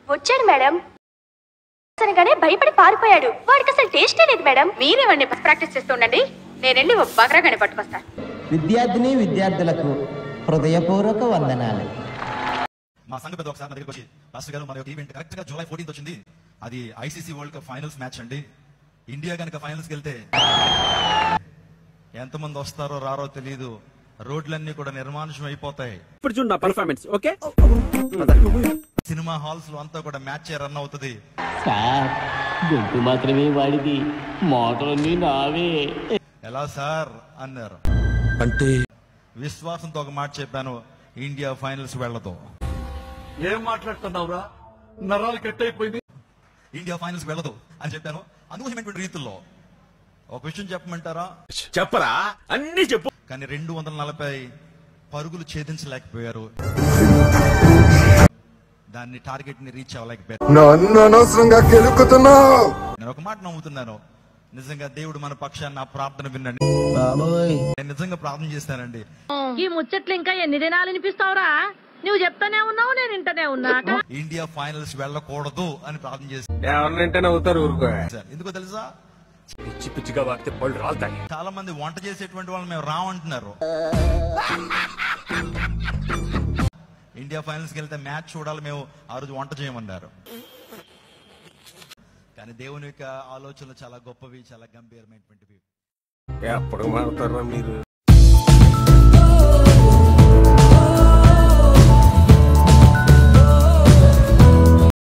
వచ్చాడు మేడం అనగానే భయపడి పారిపోయాడు వాడికి అసలు టేస్టే లేదు మేడం మీరేమండి ప్రాక్టీస్ చేస్తూ ఉండండి నేను వెళ్ళి ఒక బకరాగానే పట్టుకొస్తా విద్యార్థిని విద్యార్థులకు హృదయపూర్వక వందనాలు మా సంఘ పెద్ద ఒకసారి నా దగ్గరికి వచ్చి రాష్ట్ర గారు మన యొక్క ఈవెంట్ కరెక్ట్ గా జూలై ఫోర్టీన్త్ వచ్చింది అది ICC world cup finals match అండి ఇండియా కనుక ఫైనల్స్కి వెళ్తే ఎంతమంది వస్తారో రారో తెలియదు రోడ్లన్నీ కూడా నిర్మానుషం అయిపోతాయి ఇప్పుడు చూడు నా పర్ఫార్మెన్స్ ఓకే సినిమా హాల్స్ లో అంతా కూడా మ్యాచ్ రన్ అవుతుంది సార్ గొంతు మాత్రమే వాడిది మోటార్ని నావే ఎలా సార్ అన్నారు అంటే విశ్వాసంతో ఒక మాట చెప్పాను ఇండియా ఫైనల్స్ వెళ్ళదు ఏం మాట్లాడుతున్నావురా నరాలు కట్ అయిపోయింది ఇండియా ఫైనల్స్ వెళ్ళదు అని చెప్పాను అనుకూలమైనటువంటి రీతుల్లో ఒక విషయం చెప్పమంటారా చెప్పరా అన్ని చెప్పు కానీ రెండు వందల నలభై పరుగులు ఛేదించలేకపోయారు దాన్ని టార్గెట్ ని రీచ్ అవ్వలేకపోయారు నన్ను అనవసరంగా కెలుకుతున్నావు నేను ఒక మాట నమ్ముతున్నాను నిజంగా దేవుడు మన పక్షాన్ని నా ప్రార్థన విన్నాడు బాబోయ్ నేను నిజంగా ప్రార్థన చేస్తానండి ఈ ముచ్చట్లు ఇంకా ఎన్ని దినాలు వినిపిస్తావురా నువ్వు చెప్తానే ఉన్నావు నేను వింటనే ఉన్నా ఇండియా ఫైనల్స్ వెళ్ళకూడదు అని ప్రార్థన చేశాను ఎవరినంటే నవ్వుతారు ఊరుకో ఎందుకో తెలుసా పిచ్చి పిచ్చిగా వాడితే పళ్ళు రాలుతాయి చాలా మంది వంట చేసేటువంటి వాళ్ళు మేము రావంటున్నారు ఇండియా ఫైనల్స్ కి వెళ్తే మ్యాచ్ చూడాలి మేము ఆ రోజు వంట చేయమన్నారు కానీ దేవుని యొక్క ఆలోచనలు చాలా గొప్పవి చాలా గంభీరమైనటువంటివి ఎప్పుడు మారుతారా మీరు